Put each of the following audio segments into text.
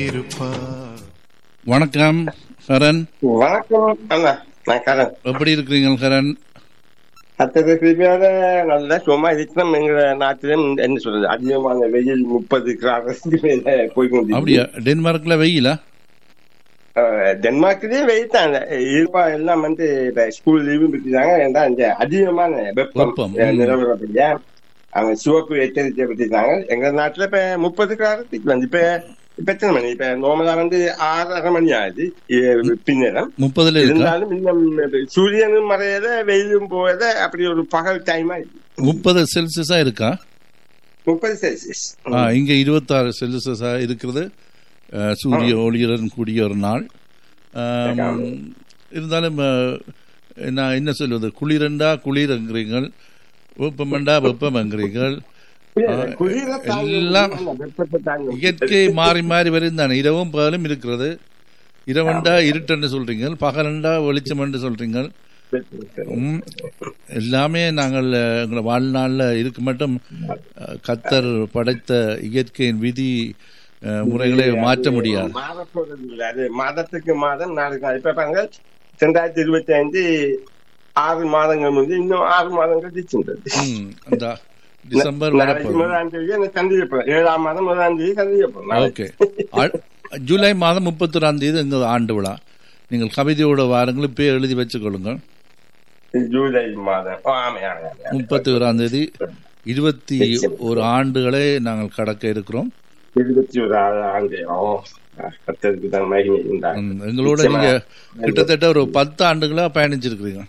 இருப்பார் வணக்கம் ஹரன் வணக்கம் அண்ணா நான் கரண் எப்படி இருக்கிறீங்க ஹரன் அத்தனை கிருமியால நல்லா சும்மா இருக்கணும் எங்க நாட்டிலும் என்ன சொல்றது அதிகமான வெயில் முப்பது கிராமத்துக்கு மேல போய் கொண்டு அப்படியா டென்மார்க்ல வெயிலா டென்மார்க்லயே வெயில் தான் இருப்பா எல்லாம் வந்து இப்ப ஸ்கூல் லீவு விட்டுட்டாங்க ஏன்னா இந்த அதிகமான வெப்பம் வெப்பம், அஹ், ம். நிலவரப்படியா அவங்க சிவப்பு எச்சரிக்கை விட்டுட்டாங்க எங்க நாட்டுல இப்ப முப்பது கிராமத்துக்கு வந்து இப்ப இப்ப எத்தனை மணி இப்ப நார்மலா வந்து ஆறரை மணி ஆகுது இ- பின்னேரம் முப்பதுல இருக்கா இருந்தாலும் இன்னும் சூரியனும் மறையத வெயிலும் போயத அப்படி ஒரு பகல் டைமா முப்பது செல்சியஸா இருக்கா முப்பது செல்சியஸ் ஆ, இங்க இருபத்தாறு செல்சியஸா இருக்கிறது அஹ், சூரிய ஒளியுடன் கூடிய ஒரு நாள் ஆம், இருந்தாலும் அஹ், நான் என்ன சொல்வது குளிரண்டா குளிரங்கிறீர்கள் வெப்பமண்டா வெப்பமங்கிறீர்கள் குளிர எல்லாம் வெப்பத்தை தாங்க இயற்கை மாறி மாறி வருது தானே இரவும் பகலும் இருக்கிறது இரவண்டா இருட்டுன்னு சொல்றீங்க பகலண்டா வெளிச்சம்னு சொல்றீங்க ம், எல்லாமே நாங்கள் அஹ், எங்களை வாழ்நாளில் இருக்க மட்டும் அஹ், கத்தர் படைத்த இயற்கையின் விதி அஹ், முறைகளை மாற்ற முடியாது மாத போறது இல்ல அது மாதத்துக்கு மாதம் நாளுக்கு நாள் இப்ப பாருங்க ரெண்டாயிரத்தி இருபத்தி ஐந்து ஆறு மாதங்கள் வந்து இன்னும் ஆறு மாதங்கள் தீச்சுன்றது ம், அந்த டிசம்பர் நாளைக்கு வரப்போகுது முதலாம் தேதி எனக்கு சந்திக்கப்போம் ஏழாம் மாதம் முதலாம் தேதி சந்திக்கப்போம் ஓகே அ- ஜூலை மாதம் முப்பத்தொராம் தேதி எங்கள் ஆண்டு விழா நீங்கள் கவிதையோட வாரங்கள் இப்போ எழுதி வச்சுக்கொள்ளுங்கள் ஜூலை மாதம் ஓ, ஆமா ஆமா ஆமா. முப்பத்தி ஓராம் தேதி இருபத்தி ஒரு ஆண்டுகளை நாங்கள் கடக்க இருக்கிறோம் இருபத்தி ஒரு ஆண்டு ஓ கத்தருக்கு தான் மகிமை உண்டாகும் ம், எங்களோட நீங்க கிட்டத்தட்ட ஒரு பத்து ஆண்டுகளா பயணிச்சிருக்கிறீங்க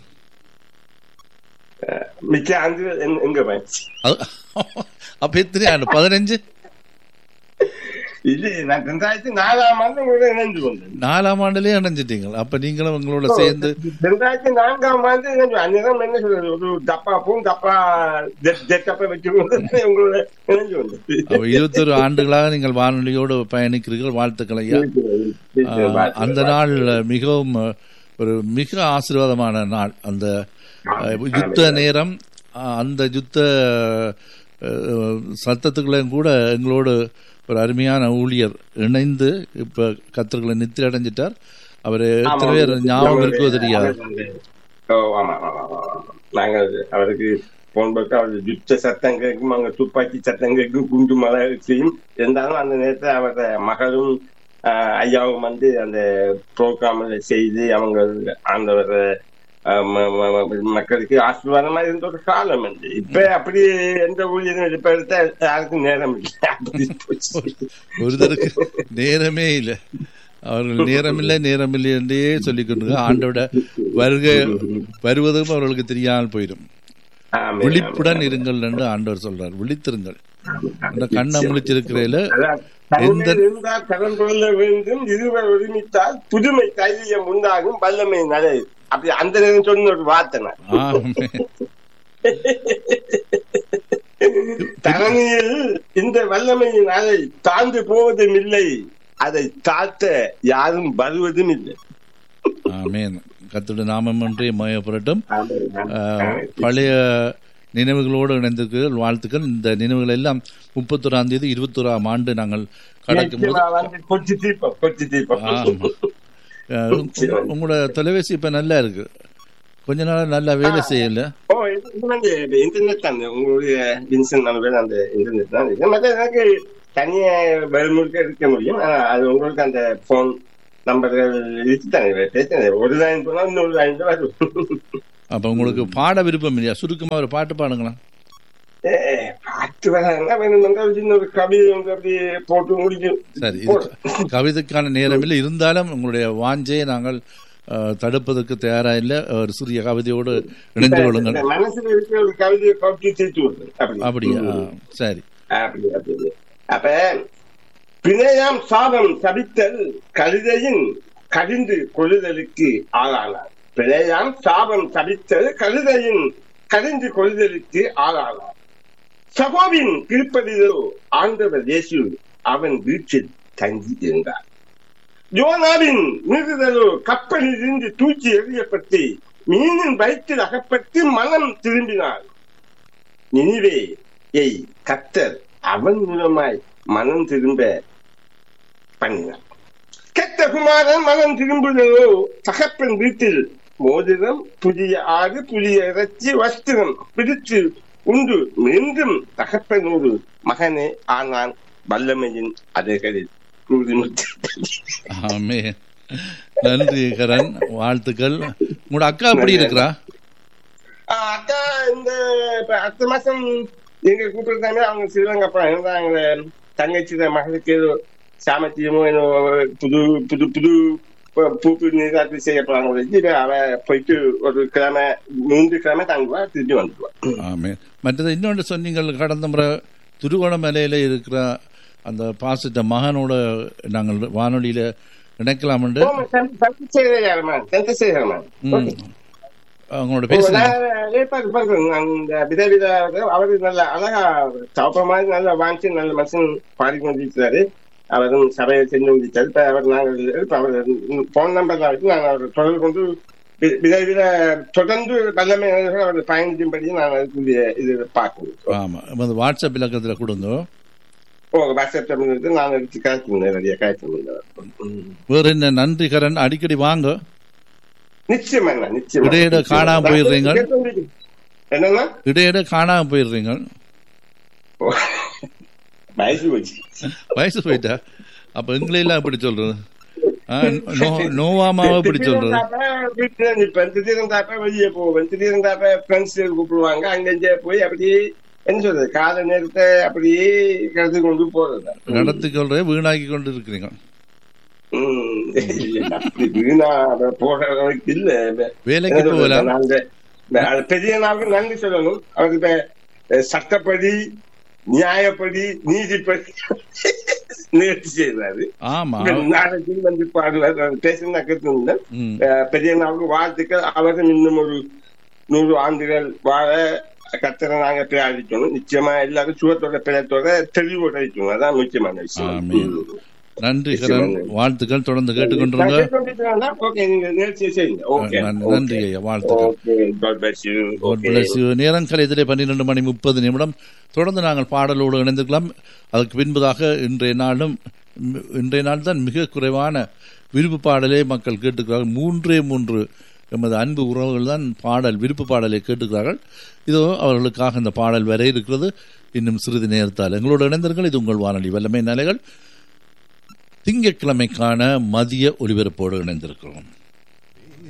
மிச்ச ஆண்டு எங்க- எங்க போயிடுச்சு அது- அப்ப எத்தனை ஆண்டு பதினஞ்சு இது நான் ரெண்டாயிரத்தி நாலாம் ஆண்டு உங்களோட இணைந்து கொண்டேன் நாலாம் ஆண்டுலயே அடைஞ்சிட்டீங்க அப்ப நீங்களும் உங்களோட சேர்ந்து ரெண்டாயிரத்தி நான்காம் ஆண்டு இணைஞ்சு அந்நேரம் என்ன சொல்றது ஒரு டப்பா பூம் டப்பா டப்பா வச்சு கொண்டு உங்களோட இணைஞ்சு கொண்டது அப்ப இருபத்தொரு ஆண்டுகளாக நீங்கள் வானொலியோடு பயணிக்கிறீர்கள் வாழ்த்துக்கள் ஐயா ஆ, அந்த நாள் மிகவும் அஹ், ஒரு மிக ஆசீர்வாதமான நாள் அந்த அஹ், யுத்த நேரம் அஹ், அந்த யுத்த அஹ், சத்தத்துக்குள்ளேயும் கூட எங்களோடு ஒரு அருமையான ஊழியர் இணைந்து இப்ப கத்தர்களை நித்திரை அடைஞ்சிட்டார் அவர் எத்தனை பேர் ஞாபகம் இருக்கோ தெரியாது ஓ ஆமா ஆமா ஆமா, ஆமா. நாங்கள் அவருக்கு போன் போட்டு அவர் யுத்த சத்தம் கேட்கும் அங்க துப்பாக்கி சத்தம் கேட்கும் குண்டு மழை செய்யும் இருந்தாலும் அந்த நேரத்தில் அவரோட மகளும் ஆஹ், ஐயாவும் வந்து அந்த ப்ரோக்ராம்ல செய்து அவங்க ஆண்டவர் ஆஹ், ம- ம- ம- மக்களுக்கு ஆசீர்வாதமா இருந்த ஒரு காலம் வந்து இப்ப அப்படி எந்த ஊழியரும் இப்ப எடுத்தா யாருக்கும் நேரம் இல்லை அப்படி போச்சு. ஒருத்தருக்கு நேரமே இல்லை அவர்கள் நேரமில்லை நேரமில்லை என்றே சொல்லிக் கொண்டு ஆண்டோட வருகை வருவதும் அவர்களுக்கு தெரியாமல் போயிடும் ஆமென், விழிப்புடன் ஆமென். இருங்கள் என்று ஆண்டவர் சொல்றார் விழித்திருங்கள் அந்த கண்ணை முழிச்சிருக்கிறதுல அதான், எந்த- தன்னில் இருந்தால் கடன் கொள்ள வேண்டும் இருவர் ஒருமித்தால் புதுமை தைரியம் உண்டாகும் வல்லமை நடை அப்படி அந்த நேரம் சொன்ன ஒரு வார்த்தை நான். ஆமென். தரணியில் இந்த வல்லமையின் அலை தாழ்ந்து போவதும் இல்லை அதை தாழ்த்த யாரும் வருவதும் இல்லை ஆமென் கத்துடைய நாமம் ஒன்றே மயப்படட்டும் ஆமென், ஆஹ், ஆமென். பழைய நினைவுகளோடு இணைந்திருக்கிறீர்கள் வாழ்த்துக்கள் இந்த நினைவுகள் எல்லாம் முப்பத்தொராம் தேதி இருபத்தோராம் ஆண்டு நாங்கள் கடக்கும் போது நிச்சயமா வந்து கொச்சி தீபம் கொச்சி தீபம் ஆமா. அஹ், உங்க- உங்களோட தொலைபேசி இப்ப நல்லா இருக்கு கொஞ்ச நாள் நல்லா வேலை செய்யல ஓ இது இது வந்து இன்டர்நெட் தான் உங்களுடைய வின்சன் நம்பர் அந்த இன்டர்நெட் தான் இது மற்ற எனக்கு தனியா வெளிமுழுக்க எடுக்க முடியும் ஆனா அது உங்களுக்கு அந்த போன் நம்பர்கள் இருக்குதானே பேசுறது ஒரு லைன் போனா இன்னொரு லைன் வரும் அப்ப உங்களுக்கு பாட விருப்பம் இல்லையா சுருக்கமா ஒரு பாட்டு பாடுங்களா ஏ, பாட்டு வராங்க வேணுமென்றா ஒரு சின்ன ஒரு கவிதை வந்து அப்படி போட்டு முடிக்கும் சரி இது கவிதைக்கான நேரம் இல்லை இருந்தாலும் உங்களுடைய வாஞ்சையை நாங்கள் அஹ், தடுப்பதற்கு தயாரா இல்லை ஒரு சிறிய கவிதையோடு இணைந்து கொள்ளுங்கள் இந்த மனசுல இருக்கிற ஒரு கவிதையை கவிச்சு தீர்த்து விடுறது அப்படி அப்படியா ஆ, சரி அப்படி அப்படி அப்ப பிணையாம் சாபம் சபித்தல் கழுதையின் கடிந்து கொள்ளுதலுக்கு ஆளானார் பிணையாம் சாபம் சபித்தல் கழுதையின் கடிந்து கொள்ளுதலுக்கு ஆளானார் சகோவின் திருப்பதிலோ ஆண்டவர் இயேசு அவன் வீட்டில் தங்கி இருந்தார் யோனாவின் மீறுதலோ கப்பலில் இருந்து தூக்கி எறியப்பட்டு மீனின் வயிற்றில் அகப்பட்டு மனம் திரும்பினார் நினிவே ஏய் கத்தர் அவன் மூலமாய் மனம் திரும்ப பண்ணினார் பெத்த குமாரன் மகன் திரும்புதோ தகப்பன் வீட்டில் மோதிரம் புதிய ஆடு புதிய இறைச்சி வஸ்திரம் பிடித்து உண்டு மீண்டும் தகப்பனோடு மகனே ஆனான் வல்லமையின் அதைகளில் ஆமே நன்றி கரண் வாழ்த்துக்கள் உங்களோட அக்கா எப்படி இருக்கிறா அக்கா இந்த இப்ப அடுத்த மாசம் எங்க கூப்பிடுறாங்க அவங்க ஸ்ரீலங்கா போறாங்க அவங்க தங்கச்சி மகளுக்கு ஏதோ சாமத்தியமோ ஏதோ புது புது புது பூப்பு நீராட்டு செய்ய போறாங்க அவ போயிட்டு ஒரு கிழமை மூன்று கிழமை தங்குவா திரும்பி வந்துடுவா ஆமே மற்றது இன்னொன்று சொன்னீங்கள் கடந்த முறை திருகோணமலையில இருக்கிற அந்த பாசிட்ட மகனோட நாங்கள் வானொலியில இணைக்கலாம் அவங்களோட அவரு நல்ல அழகா சவப்ப மாதிரி நல்ல வாங்கி நல்ல மனுஷன் பாடிக்கொண்டிருக்கிறாரு அவரும் சபையை செஞ்சு கொண்டிருக்காரு இப்ப அவர் நாங்கள் இப்ப அவர் போன் நம்பர் வச்சு நாங்கள் அவர் தொடர்பு கொண்டு விரைவில் தொடர்ந்து வல்லமை அவர் பயணிக்கும்படி நாங்கள் அதுக்குரிய இது பார்க்கணும் ஆமா வாட்ஸ்அப் இலக்கத்துல கொடுங்க ஓ வாட்ஸ்அப் நான் எடுத்து காய்ச்சி நிறைய காய்ச்சி வேற என்ன நன்றி கரண் அடிக்கடி வாங்க நிச்சயமா நிச்சயம் இடையிட காணாம போயிடுறீங்க என்னன்னா இடையிட காணாம போயிடுறீங்க வயசு போச்சு வயசு போயிட்டா அப்ப எங்களெல்லாம் எப்படி சொல்றது நோவாமாவை எப்படி சொல்றது திடீர்னு தாப்ப வெளியே போவேன் திடீர்னு தாப்ப ஃப்ரெண்ட்ஸ் கூப்பிடுவாங்க அங்க போய் அப்படியே என்ன சொல்றது கால நேரத்தை அப்படியே கடத்தி கொண்டு போறது நடத்தி கொள்ற வீணாக்கி கொண்டு இருக்கிறீங்க வீணா போற அளவுக்கு இல்ல வேலைக்கு போகலாம் பெரிய நாளுக்கு நன்றி சொல்லணும் அவருக்கு சட்டப்படி நியாயப்படி நீதிப்படி முயற்சி செய்யறாரு ஆமா நாளைக்கு வந்து பாடுவார் பேசுனா கேட்டு பெரிய நாளுக்கு வாழ்த்துக்கள் அவரும் இன்னும் ஒரு நூறு ஆண்டுகள் வாழ கத்தரை நாங்க பிரார்த்திக்கணும் நிச்சயமா எல்லாரும் சுகத்தோட பிறத்தோட தெளிவோட இருக்கணும் அதான் முக்கியமான விஷயம் நன்றி கரண் வாழ்த்துக்கள் தொடர்ந்து கேட்டுக்கொண்டிருங்க நன்றி ஐயா வாழ்த்துக்கள் நேரம் கலைதிலே பன்னிரண்டு மணி முப்பது நிமிடம் தொடர்ந்து நாங்கள் பாடலோடு இணைந்திருக்கலாம் அதற்கு பின்பதாக இன்றைய நாளும் இன்றைய நாள் தான் மிக குறைவான விருப்பு பாடலே மக்கள் கேட்டுக்கிறார்கள் மூன்றே மூன்று எமது அன்பு உறவுகள் தான் பாடல் விருப்பு பாடலை கேட்டுக்கிறார்கள் இதோ அவர்களுக்காக இந்த பாடல் வர இருக்கிறது இன்னும் சிறிது நேரத்தால் எங்களோடு இணைந்தீர்கள் இது உங்கள் வானொலி வல்லமை நிலைகள் திங்கட்கிழமைக்கான மதிய ஒலிபரப்போடு இணைந்திருக்கிறோம்